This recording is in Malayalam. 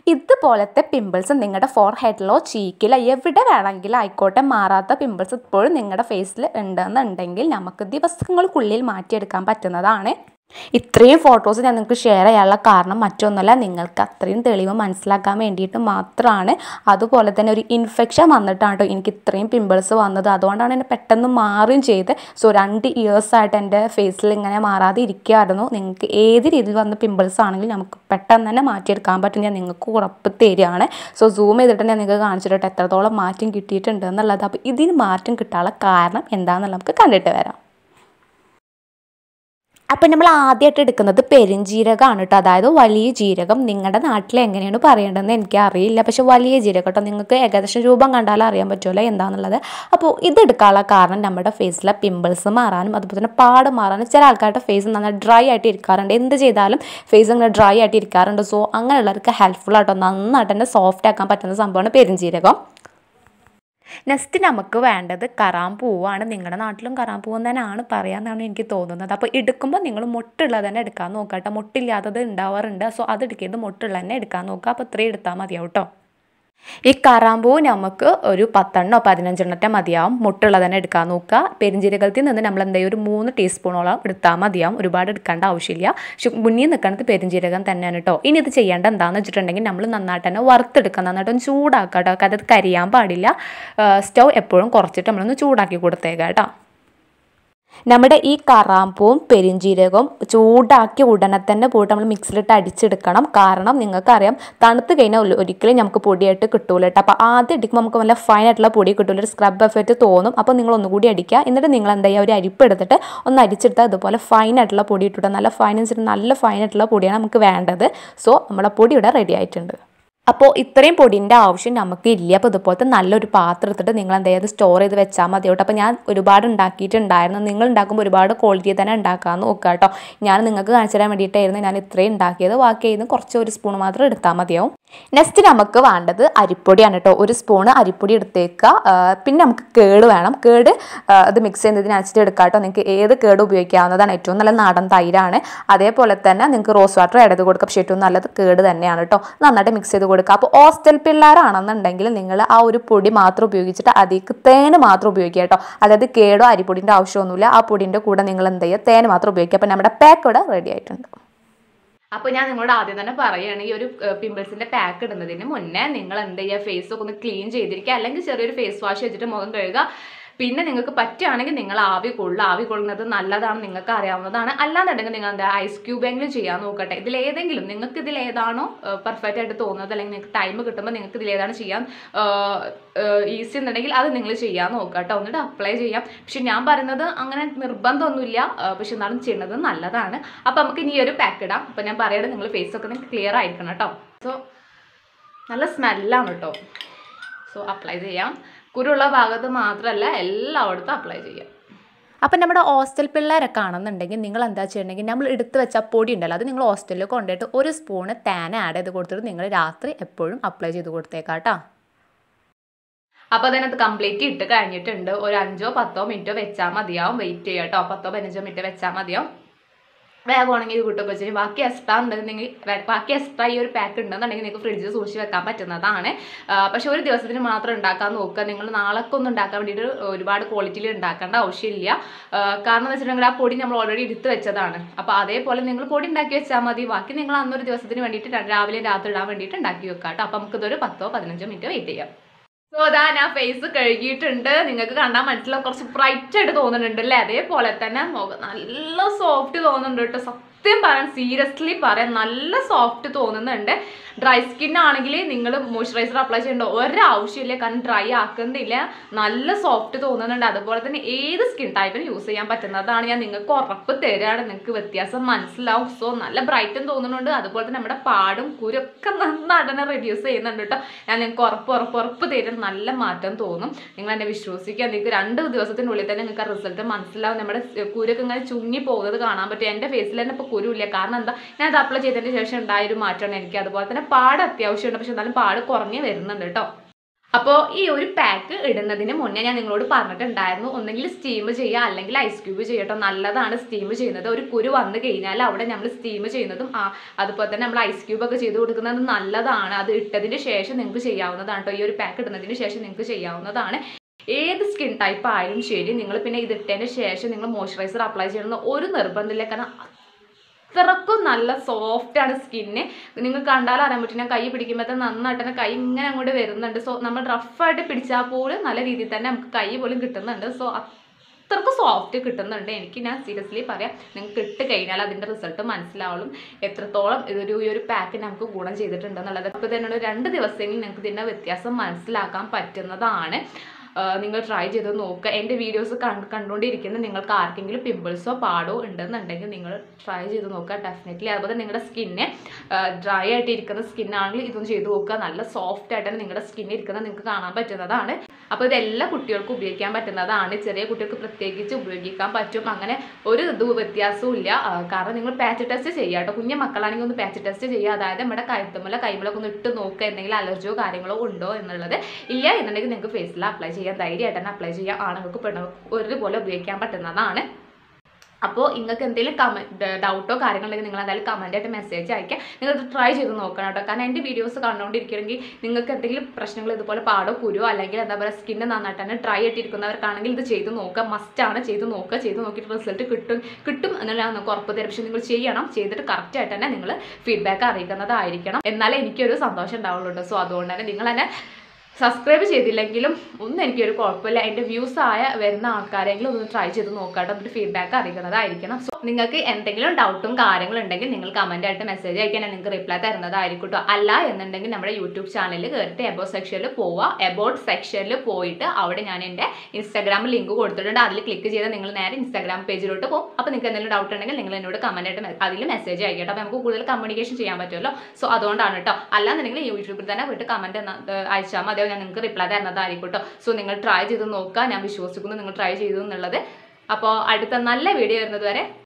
ഇതുപോലത്തെ പിമ്പിൾസ് നിങ്ങളുടെ ഫോർ ഹെഡിലോ ചീക്കിലോ എവിടെ വേണമെങ്കിലും ആയിക്കോട്ടെ മാറാത്ത പിമ്പിൾസ് ഇപ്പോഴും നിങ്ങളുടെ ഫേസിൽ ഉണ്ടെന്നുണ്ടെങ്കിൽ നമുക്ക് ദിവസങ്ങൾക്കുള്ളിൽ മാറ്റിയെടുക്കാൻ പറ്റുന്നതാണ് ഇത്രയും ഫോട്ടോസ് ഞാൻ നിങ്ങൾക്ക് ഷെയർ ചെയ്യാനുള്ള കാരണം മറ്റൊന്നുമല്ല നിങ്ങൾക്ക് അത്രയും തെളിവ് മനസ്സിലാക്കാൻ വേണ്ടിയിട്ട് മാത്രമാണ് അതുപോലെ തന്നെ ഒരു ഇൻഫെക്ഷൻ വന്നിട്ടാണ് കേട്ടോ എനിക്ക് ഇത്രയും പിമ്പിൾസ് വന്നത് അതുകൊണ്ടാണ് എന്നെ പെട്ടെന്ന് മാറുകയും ചെയ്ത് സോ രണ്ട് ഇയേഴ്സായിട്ട് എൻ്റെ ഫേസിൽ ഇങ്ങനെ മാറാതെ ഇരിക്കുകയായിരുന്നു നിങ്ങൾക്ക് ഏത് രീതിയിൽ വന്ന പിമ്പിൾസ് ആണെങ്കിലും നമുക്ക് പെട്ടെന്ന് തന്നെ മാറ്റിയെടുക്കാൻ പറ്റും ഞാൻ നിങ്ങൾക്ക് ഉറപ്പ് തരികയാണ് സോ സൂം ചെയ്തിട്ട് ഞാൻ നിങ്ങൾക്ക് കാണിച്ചിട്ട് എത്രത്തോളം മാറ്റം കിട്ടിയിട്ടുണ്ട് എന്നുള്ളത് അപ്പോൾ ഇതിന് മാറ്റം കിട്ടാനുള്ള കാരണം എന്താണെന്നുള്ളത് നമുക്ക് കണ്ടിട്ട് വരാം അപ്പം നമ്മൾ ആദ്യമായിട്ട് എടുക്കുന്നത് പെരുംജീരകമാണ് കേട്ടോ അതായത് വലിയ ജീരകം നിങ്ങളുടെ നാട്ടിൽ എങ്ങനെയാണ് പറയേണ്ടതെന്ന് എനിക്ക് അറിയില്ല പക്ഷെ വലിയ ജീരകം കേട്ടോ നിങ്ങൾക്ക് ഏകദേശം രൂപം കണ്ടാൽ അറിയാൻ പറ്റുമല്ലോ എന്താണെന്നുള്ളത് അപ്പോൾ ഇതെടുക്കാനുള്ള കാരണം നമ്മുടെ ഫേസിലെ പിമ്പിൾസ് മാറാനും അതുപോലെ തന്നെ പാട് മാറാനും ചില ആൾക്കാരുടെ ഫേസ് നല്ല ഡ്രൈ ആയിട്ട് ഇരിക്കാറുണ്ട് എന്ത് ചെയ്താലും ഫേസ് ഇങ്ങനെ ഡ്രൈ ആയിട്ട് ഇരിക്കാറുണ്ട് സോ അങ്ങനെയുള്ളവർക്ക് ഹെൽപ്ഫുൾ ആട്ടോ നന്നായിട്ട് തന്നെ സോഫ്റ്റ് ആക്കാൻ പറ്റുന്ന സംഭവമാണ് പെരുംജീരകം നെക്സ്റ്റ് നമുക്ക് വേണ്ടത് കറാമ്പൂവാണ് നിങ്ങളുടെ നാട്ടിലും കറാമ്പൂവ് തന്നെയാണ് പറയാമെന്നാണ് എനിക്ക് തോന്നുന്നത് അപ്പോൾ എടുക്കുമ്പോൾ നിങ്ങൾ മുട്ടുള്ളത് തന്നെ എടുക്കാൻ നോക്കുക കേട്ടോ മുട്ടില്ലാത്തത് ഉണ്ടാവാറുണ്ട് സോ അത് എടുക്കരുത് മുട്ടുള്ളത് തന്നെ എടുക്കാൻ നോക്കുക അപ്പോൾ ഇത്രയും എടുത്താൽ മതിയാവും കേട്ടോ ഈ കറാമ്പൂ നമുക്ക് ഒരു പത്തെണ്ണോ പതിനഞ്ചെണ്ണത്തെ മതിയാവും മുട്ടുള്ളത് തന്നെ എടുക്കാൻ നോക്കുക പെരിഞ്ജീരകത്തിൽ നിന്ന് നമ്മൾ എന്താ ഒരു മൂന്ന് ടീസ്പൂണോളം എടുത്താൽ മതിയാവും ഒരുപാട് എടുക്കേണ്ട ആവശ്യമില്ല പക്ഷെ മുന്നിൽ നിൽക്കുന്നത് പെരിഞ്ജീരകം തന്നെയാണ് കേട്ടോ ഇനി ഇത് ചെയ്യേണ്ട എന്താണെന്ന് വെച്ചിട്ടുണ്ടെങ്കിൽ നമ്മൾ നന്നായിട്ട് തന്നെ വറുത്തെടുക്കുക നന്നായിട്ടൊന്ന് ചൂടാക്കുക കേട്ടോ കാരണം അത് കരിയാൻ പാടില്ല സ്റ്റൗ എപ്പോഴും കുറച്ചിട്ട് നമ്മളൊന്ന് ചൂടാക്കി കൊടുത്തേക്കാം കേട്ടോ നമ്മുടെ ഈ കറാമ്പൂവും പെരിഞ്ജീരകവും ചൂടാക്കി ഉടനെ തന്നെ പോയിട്ട് നമ്മൾ മിക്സിലിട്ട് അടിച്ചെടുക്കണം കാരണം നിങ്ങൾക്കറിയാം തണുത്ത് കഴിഞ്ഞാൽ ഒരിക്കലും നമുക്ക് പൊടിയായിട്ട് കിട്ടൂല കേട്ടോ അപ്പോൾ ആദ്യം അടിക്കുമ്പോൾ നമുക്ക് നല്ല ഫൈൻ ആയിട്ടുള്ള പൊടി കിട്ടൂല ഒരു സ്ക്രബ് എഫക്റ്റ് തോന്നും അപ്പോൾ നിങ്ങൾ ഒന്നുകൂടി അടിക്കുക എന്നിട്ട് നിങ്ങൾ എന്താ ചെയ്യുക ഒരു അരിപ്പ് എടുത്തിട്ട് ഒന്ന് അരിച്ചെടുത്താൽ അതുപോലെ ഫൈൻ ആയിട്ടുള്ള പൊടി ഇട്ടിട്ട് നല്ല ഫൈൻ വെച്ചിട്ട് നല്ല ഫൈൻ ആയിട്ടുള്ള പൊടിയാണ് നമുക്ക് വേണ്ടത് സോ നമ്മുടെ പൊടി ഇവിടെ റെഡി ആയിട്ടുണ്ട് അപ്പോൾ ഇത്രയും പൊടിൻ്റെ ആവശ്യം നമുക്ക് ഇല്ല അപ്പോൾ ഇതുപോലത്തെ നല്ലൊരു പാത്രം എടുത്തിട്ട് നിങ്ങൾ എന്തായാലും സ്റ്റോർ ചെയ്ത് വെച്ചാൽ മതി കേട്ടോ അപ്പോൾ ഞാൻ ഒരുപാട് ഉണ്ടാക്കിയിട്ടുണ്ടായിരുന്നു നിങ്ങൾ ഉണ്ടാക്കുമ്പോൾ ഒരുപാട് ക്വാളിറ്റി തന്നെ ഉണ്ടാക്കാൻ നോക്കുക കേട്ടോ ഞാൻ നിങ്ങൾക്ക് കാണിച്ചു തരാൻ വേണ്ടിയിട്ടായിരുന്നു ഞാൻ ഇത്രയും ഉണ്ടാക്കിയത് ബാക്കി ചെയ്യുന്ന കുറച്ച് ഒരു സ്പൂൺ മാത്രം എടുത്താൽ മതിയാവും നെക്സ്റ്റ് നമുക്ക് വേണ്ടത് അരിപ്പൊടിയാണ് കേട്ടോ ഒരു സ്പൂണ് അരിപ്പൊടി എടുത്തേക്കുക പിന്നെ നമുക്ക് കേട് വേണം കേട് അത് മിക്സ് ചെയ്യുന്നതിന് അനുസരിച്ച് എടുക്കാം കേട്ടോ നിങ്ങൾക്ക് ഏത് കേട് ഉപയോഗിക്കാവുന്നതാണ് ഏറ്റവും നല്ല നാടൻ തൈരാണ് അതേപോലെ തന്നെ നിങ്ങൾക്ക് റോസ് വാട്ടർ ആഡ് ചെയ്ത് കൊടുക്കാം പക്ഷേ ഏറ്റവും നല്ലത് കേട് തന്നെയാണ് കേട്ടോ നന്നായിട്ട് മിക്സ് ചെയ്ത് കൊടുക്കുക അപ്പോൾ ഹോസ്റ്റൽ പിള്ളേരാണെന്നുണ്ടെങ്കിൽ നിങ്ങൾ ആ ഒരു പൊടി മാത്രം ഉപയോഗിച്ചിട്ട് അതിലേക്ക് തേന് മാത്രം ഉപയോഗിക്കുക കേട്ടോ അതായത് കേടോ അരിപ്പൊടിൻ്റെ ആവശ്യമൊന്നുമില്ല ആ പൊടിൻ്റെ കൂടെ നിങ്ങൾ എന്ത് ചെയ്യുക തേന് മാത്രം ഉപയോഗിക്കുക അപ്പോൾ നമ്മുടെ പാക്ക് ഇവിടെ റെഡി ആയിട്ടുണ്ട് അപ്പോൾ ഞാൻ നിങ്ങളോട് ആദ്യം തന്നെ പറയുകയാണ് ഈ ഒരു പിമ്പിൾസിന്റെ പാക്ക് ഇടുന്നതിന് മുന്നേ നിങ്ങൾ എന്ത് ചെയ്യുക ഫേസ് ഒക്കെ ഒന്ന് ക്ലീൻ ചെയ്തിരിക്കുക അല്ലെങ്കിൽ ചെറിയൊരു ഫേസ് വാഷ് വെച്ചിട്ട് മുഖം കഴുകുക പിന്നെ നിങ്ങൾക്ക് പറ്റുകയാണെങ്കിൽ നിങ്ങൾ ആവി കൊള്ളുക ആവി കൊള്ളുന്നത് നല്ലതാണ് നിങ്ങൾക്ക് അറിയാവുന്നതാണ് അല്ലാന്നുണ്ടെങ്കിൽ നിങ്ങൾ എന്താ ഐസ് ക്യൂബെങ്കിലും ചെയ്യാൻ നോക്കട്ടെ ഇതിൽ ഏതെങ്കിലും നിങ്ങൾക്ക് ഇതിൽ ഏതാണോ പെർഫെക്റ്റ് ആയിട്ട് തോന്നുന്നത് അല്ലെങ്കിൽ നിങ്ങൾക്ക് ടൈം കിട്ടുമ്പോൾ നിങ്ങൾക്ക് ഇതിൽ ഏതാണ് ചെയ്യാൻ ഈസി എന്നുണ്ടെങ്കിൽ അത് നിങ്ങൾ ചെയ്യാൻ നോക്കുക കേട്ടോ എന്നിട്ട് അപ്ലൈ ചെയ്യാം പക്ഷെ ഞാൻ പറയുന്നത് അങ്ങനെ നിർബന്ധമൊന്നുമില്ല പക്ഷെ എന്നാലും ചെയ്യുന്നത് നല്ലതാണ് അപ്പം നമുക്ക് ഇനി ഒരു പാക്ക് ഇടാം അപ്പം ഞാൻ പറയുന്നത് നിങ്ങൾ ഫേസ് ഒക്കെ നിങ്ങൾക്ക് ക്ലിയർ ആയിരിക്കണം കേട്ടോ സോ നല്ല സ്മെല്ലാണ് കേട്ടോ സോ അപ്ലൈ ചെയ്യാം കുരുള്ള ഭാഗത്ത് മാത്രമല്ല എല്ലായിടത്തും അപ്ലൈ ചെയ്യാം അപ്പം നമ്മുടെ ഹോസ്റ്റൽ പിള്ളേരൊക്കെ ആണെന്നുണ്ടെങ്കിൽ നിങ്ങൾ എന്താ ചെയ്യണമെങ്കിൽ നമ്മൾ എടുത്ത് വെച്ച പൊടി ഉണ്ടല്ലോ അത് നിങ്ങൾ ഹോസ്റ്റലിൽ കൊണ്ടുപോയിട്ട് ഒരു സ്പൂണ് തേന ആഡ് ചെയ്ത് കൊടുത്തിട്ട് നിങ്ങൾ രാത്രി എപ്പോഴും അപ്ലൈ ചെയ്ത് കൊടുത്തേക്കാം കേട്ടോ അപ്പോൾ അതിനകത്ത് കംപ്ലീറ്റ് ഇട്ട് കഴിഞ്ഞിട്ടുണ്ട് ഒരു അഞ്ചോ പത്തോ മിനിറ്റോ വെച്ചാൽ മതിയാവും വെയിറ്റ് ചെയ്യുക കേട്ടോ പത്തോ പതിനഞ്ചോ മിനിറ്റ് വെച്ചാൽ മതിയാവും വേഗമാണെങ്കിൽ ഇത് കൂട്ടൊക്കെ ചെയ്യും ബാക്കി എക്സ്ട്രാ ഉണ്ടെങ്കിൽ ബാക്കി എക്സ്ട്രാ ഈ ഒരു പാക്ക് ഉണ്ടെന്നുണ്ടെങ്കിൽ നിങ്ങൾക്ക് ഫ്രിഡ്ജിൽ സൂക്ഷിച്ച് വെക്കാൻ പറ്റുന്നതാണ് പക്ഷെ ഒരു ദിവസത്തിന് മാത്രം ഉണ്ടാക്കാൻ നോക്കുക നിങ്ങൾ നാളൊക്കെ ഒന്നും ഉണ്ടാക്കാൻ വേണ്ടിയിട്ട് ഒരുപാട് ക്വാളിറ്റിയിൽ ഉണ്ടാക്കേണ്ട ആവശ്യമില്ല കാരണം എന്ന് വെച്ചിട്ടുണ്ടെങ്കിൽ ആ പൊടി നമ്മൾ ഓൾറെഡി എടുത്ത് വെച്ചതാണ് അപ്പോൾ അതേപോലെ നിങ്ങൾ പൊടി ഉണ്ടാക്കി വെച്ചാൽ മതി ബാക്കി നിങ്ങൾ അന്നൊരു ദിവസത്തിന് വേണ്ടിയിട്ട് രാവിലെ രാത്രി ഇടാൻ വേണ്ടിയിട്ട് ഉണ്ടാക്കി വെക്കാം കേട്ടോ അപ്പോൾ നമുക്കിതൊരു പത്തോ പതിനഞ്ചോ മിനിറ്റ് വെയിറ്റ് ചെയ്യാം സോ അതാ ഞാൻ ഫേസ് കഴുകിയിട്ടുണ്ട് നിങ്ങൾക്ക് കണ്ടാൽ മനസ്സിലാവും കുറച്ച് ബ്രൈറ്റ് ആയിട്ട് തോന്നുന്നുണ്ട് അല്ലേ അതേപോലെ തന്നെ മുഖം നല്ല സോഫ്റ്റ് തോന്നുന്നുണ്ട് കേട്ടോ സത്യം പറയാൻ സീരിയസ്ലി പറയാൻ നല്ല സോഫ്റ്റ് തോന്നുന്നുണ്ട് ഡ്രൈ സ്കിൻ ആണെങ്കിൽ നിങ്ങൾ മോയ്സ്ചറൈസർ അപ്ലൈ ചെയ്യേണ്ട ഒരാവശ്യമില്ല കാരണം ഡ്രൈ ആക്കുന്നില്ല നല്ല സോഫ്റ്റ് തോന്നുന്നുണ്ട് അതുപോലെ തന്നെ ഏത് സ്കിൻ ടൈപ്പിന് യൂസ് ചെയ്യാൻ പറ്റുന്നതാണ് ഞാൻ നിങ്ങൾക്ക് ഉറപ്പ് തരാണ് നിങ്ങൾക്ക് വ്യത്യാസം മനസ്സിലാവും സോ നല്ല ബ്രൈറ്റും തോന്നുന്നുണ്ട് അതുപോലെ തന്നെ നമ്മുടെ പാടും കുരൊക്കെ നന്നായിട്ട് തന്നെ റെഡ്യൂസ് ചെയ്യുന്നുണ്ട് കേട്ടോ ഞാൻ നിങ്ങൾക്ക് ഉറപ്പ് ഉറപ്പ് ഉറപ്പ് തരും നല്ല മാറ്റം തോന്നും നിങ്ങൾ എന്നെ വിശ്വസിക്കുക നിങ്ങൾക്ക് രണ്ട് ദിവസത്തിനുള്ളിൽ തന്നെ നിങ്ങൾക്ക് ആ റിസൾട്ട് മനസ്സിലാവും നമ്മുടെ കുരൊക്കെ ഇങ്ങനെ ചുങ്ങി പോകുന്നത് കാണാൻ പറ്റും എൻ്റെ ഫേസിൽ തന്നെ ഇപ്പോൾ കുരുമില്ല കാരണം എന്താ ഞാൻ അത് അപ്ലൈ ചെയ്തതിന് ശേഷം ഉണ്ടായ ഒരു മാറ്റമാണ് എനിക്ക് അതുപോലെ തന്നെ പാട് അത്യാവശ്യമുണ്ട് പക്ഷെ എന്നാലും പാട് കുറഞ്ഞേ വരുന്നുണ്ട് കേട്ടോ അപ്പോൾ ഈ ഒരു പാക്ക് ഇടുന്നതിന് മുന്നേ ഞാൻ നിങ്ങളോട് പറഞ്ഞിട്ടുണ്ടായിരുന്നു ഒന്നെങ്കിൽ സ്റ്റീം ചെയ്യുക അല്ലെങ്കിൽ ഐസ് ക്യൂബ് ചെയ്യട്ടോ നല്ലതാണ് സ്റ്റീം ചെയ്യുന്നത് ഒരു കുരു വന്നു കഴിഞ്ഞാൽ അവിടെ നമ്മൾ സ്റ്റീം ചെയ്യുന്നതും ആ അതുപോലെ തന്നെ നമ്മൾ ഐസ് ക്യൂബ് ഒക്കെ ചെയ്ത് കൊടുക്കുന്നത് നല്ലതാണ് അത് ഇട്ടതിന് ശേഷം നിങ്ങൾക്ക് ചെയ്യാവുന്നതാണ് കേട്ടോ ഈ ഒരു പാക്ക് ഇടുന്നതിന് ശേഷം നിങ്ങൾക്ക് ചെയ്യാവുന്നതാണ് ഏത് സ്കിൻ ടൈപ്പ് ആയാലും ശരി നിങ്ങൾ പിന്നെ ഇത് ഇട്ടതിന് ശേഷം നിങ്ങൾ മോയ്സ്ചറൈസർ അപ്ലൈ ചെയ്യണമെന്ന് ഒരു നിർബന്ധമില്ല കാരണം അത്രക്കും നല്ല സോഫ്റ്റ് ആണ് സ്കിന്ന് നിങ്ങൾ കണ്ടാൽ അറിയാൻ പറ്റും ഞാൻ കൈ പിടിക്കുമ്പോഴത്തെ നന്നായിട്ട് തന്നെ കൈ ഇങ്ങനെ അങ്ങോട്ട് വരുന്നുണ്ട് സോ നമ്മൾ റഫായിട്ട് പിടിച്ചാൽ പോലും നല്ല രീതിയിൽ തന്നെ നമുക്ക് കൈ പോലും കിട്ടുന്നുണ്ട് സോ അത്രക്ക് സോഫ്റ്റ് കിട്ടുന്നുണ്ട് എനിക്ക് ഞാൻ സീരിയസ്ലി പറയാം നിങ്ങൾക്ക് ഇട്ട് കഴിഞ്ഞാൽ അതിൻ്റെ റിസൾട്ട് മനസ്സിലാവുള്ളൂ എത്രത്തോളം ഇതൊരു ഈ ഒരു പാക്ക് നമുക്ക് ഗുണം ചെയ്തിട്ടുണ്ട് എന്നുള്ളത് അപ്പോൾ തന്നെ ഒരു രണ്ട് ദിവസമെങ്കിലും നിങ്ങൾക്ക് ഇതിൻ്റെ വ്യത്യാസം മനസ്സിലാക്കാൻ പറ്റുന്നതാണ് ആഹ് നിങ്ങൾ ട്രൈ ചെയ്ത് നോക്കുക എൻ്റെ വീഡിയോസ് കണ്ട് കണ്ടുകൊണ്ടിരിക്കുന്ന നിങ്ങൾക്ക് ആർക്കെങ്കിലും പിമ്പിൾസോ പാടോ ഉണ്ടെന്നുണ്ടെങ്കിൽ നിങ്ങൾ ട്രൈ ചെയ്ത് നോക്കുക ഡെഫിനറ്റ്ലി അതുപോലെ നിങ്ങളുടെ സ്കിന്ന് ഡ്രൈ ആയിട്ട് ഇരിക്കുന്ന സ്കിന്നാണെങ്കിൽ ഇതൊന്നും ചെയ്ത് നോക്കുക നല്ല സോഫ്റ്റ് ആയിട്ടാണ് നിങ്ങളുടെ സ്കിന്നിൽ ഇരിക്കുന്നത് നിങ്ങൾക്ക് കാണാൻ പറ്റുന്നതാണ് അപ്പോൾ ഇത് എല്ലാ കുട്ടികൾക്കും ഉപയോഗിക്കാൻ പറ്റുന്നതാണ് ചെറിയ കുട്ടികൾക്ക് പ്രത്യേകിച്ച് ഉപയോഗിക്കാൻ പറ്റും അങ്ങനെ ഒരു ഇത് വ്യത്യാസവും ഇല്ല ആ, കാരണം നിങ്ങൾ പാച്ച് ടെസ്റ്റ് ചെയ്യുക കേട്ടോ കുഞ്ഞു മക്കളാണെങ്കിൽ ഒന്ന് പാച്ച് ടെസ്റ്റ് ചെയ്യുക അതായത് നമ്മുടെ കഴുത്തുമ്മല കൈമലൊക്കെ ഒന്ന് ഇട്ട് നോക്കുക എന്തെങ്കിലും അലർജിയോ കാര്യങ്ങളോ ഉണ്ടോ എന്നുള്ളത് ഇല്ല എന്നുണ്ടെങ്കിൽ നിങ്ങൾക്ക് ഫേസിൽ അപ്ലൈ ചെയ്യാം ധൈര്യമായിട്ട് തന്നെ അപ്ലൈ ചെയ്യാം ആണുങ്ങൾക്ക് പെണ്ണുങ്ങൾക്ക് ഒരുപോലെ ഉപയോഗിക്കാൻ പറ്റുന്നതാണ് അപ്പോൾ നിങ്ങൾക്ക് എന്തെങ്കിലും കമൻറ്റ് ഡൗട്ടോ കാര്യങ്ങളുണ്ടെങ്കിൽ നിങ്ങൾ എന്തായാലും കമൻ്റ് ആയിട്ട് മെസ്സേജ് അയക്കുക നിങ്ങൾ ഇത് ട്രൈ ചെയ്ത് നോക്കണം കേട്ടോ കാരണം എൻ്റെ വീഡിയോസ് കണ്ടുകൊണ്ടിരിക്കണമെങ്കിൽ നിങ്ങൾക്ക് എന്തെങ്കിലും പ്രശ്നങ്ങൾ ഇതുപോലെ പാടോ കുരുവോ അല്ലെങ്കിൽ എന്താ പറയുക സ്കിന്ന് നന്നായിട്ട് തന്നെ ഡ്രൈ ആയിട്ടിരിക്കുന്നവർക്കാണെങ്കിൽ ഇത് ചെയ്ത് നോക്കുക മസ്റ്റാണ് ചെയ്ത് നോക്കുക ചെയ്ത് നോക്കിയിട്ട് റിസൾട്ട് കിട്ടും കിട്ടും എന്നുള്ള നമുക്ക് ഉറപ്പ് തരും പക്ഷേ നിങ്ങൾ ചെയ്യണം ചെയ്തിട്ട് കറക്റ്റ് ആയിട്ട് തന്നെ നിങ്ങൾ ഫീഡ്ബാക്ക് അറിയിക്കുന്നതായിരിക്കണം എന്നാലേ എനിക്കൊരു സന്തോഷം ഉണ്ടാവുള്ളൂ കേട്ടോ സോ അതുകൊണ്ട് തന്നെ നിങ്ങൾ തന്നെ സബ്സ്ക്രൈബ് ചെയ്തില്ലെങ്കിലും ഒന്നും എനിക്കൊരു കുഴപ്പമില്ല എൻ്റെ വ്യൂസ് ആയ വരുന്ന ആൾക്കാരെങ്കിലും ഒന്ന് ട്രൈ ചെയ്ത് നോക്കാട്ടോ എന്നിട്ട് ഫീഡ്ബാക്ക് അറിയിക്കുന്നതായിരിക്കണം സോ നിങ്ങൾക്ക് എന്തെങ്കിലും ഡൗട്ടും കാര്യങ്ങളും ഉണ്ടെങ്കിൽ നിങ്ങൾ കമൻ്റ് ആയിട്ട് മെസ്സേജ് അയക്കാൻ ഞാൻ നിങ്ങൾക്ക് റിപ്ലൈ തരുന്നതായിരിക്കും കേട്ടോ അല്ല എന്നുണ്ടെങ്കിൽ നമ്മുടെ യൂട്യൂബ് ചാനലിൽ കയറിയിട്ട് എബോട്ട് സെക്ഷനിൽ പോവുക എബോട്ട് സെക്ഷനിൽ പോയിട്ട് അവിടെ ഞാൻ എൻ്റെ ഇൻസ്റ്റാഗ്രാം ലിങ്ക് കൊടുത്തിട്ടുണ്ട് അതിൽ ക്ലിക്ക് ചെയ്താൽ നിങ്ങൾ നേരെ ഇൻസ്റ്റാഗ്രാം പേജിലോട്ട് പോകും അപ്പോൾ നിങ്ങൾക്ക് എന്തെങ്കിലും ഡൗട്ട് ഉണ്ടെങ്കിൽ നിങ്ങൾ എന്നോട് കമൻ്റ് ആയിട്ട് മെ- അതിൽ മെസ്സേജ് അയക്കട്ടോ അപ്പോൾ നമുക്ക് കൂടുതൽ കമ്മ്യൂണിക്കേഷൻ ചെയ്യാൻ പറ്റുമല്ലോ സോ അതുകൊണ്ടാണ് കേട്ടോ അല്ലാന്നുണ്ടെങ്കിൽ യൂട്യൂബിൽ തന്നെ പോയിട്ട് കമൻറ്റ് അയച്ചാൽ മതി ഞാൻ നിങ്ങൾക്ക് റിപ്ലൈ തരുന്നതായിരിക്കും കേട്ടോ സോ നിങ്ങൾ ട്രൈ ചെയ്ത് നോക്കുക ഞാൻ വിശ്വസിക്കുന്നു നിങ്ങൾ ട്രൈ ചെയ്തു എന്നുള്ളത് അപ്പോൾ അടുത്ത നല്ല വീഡിയോ വരുന്നത് വരെ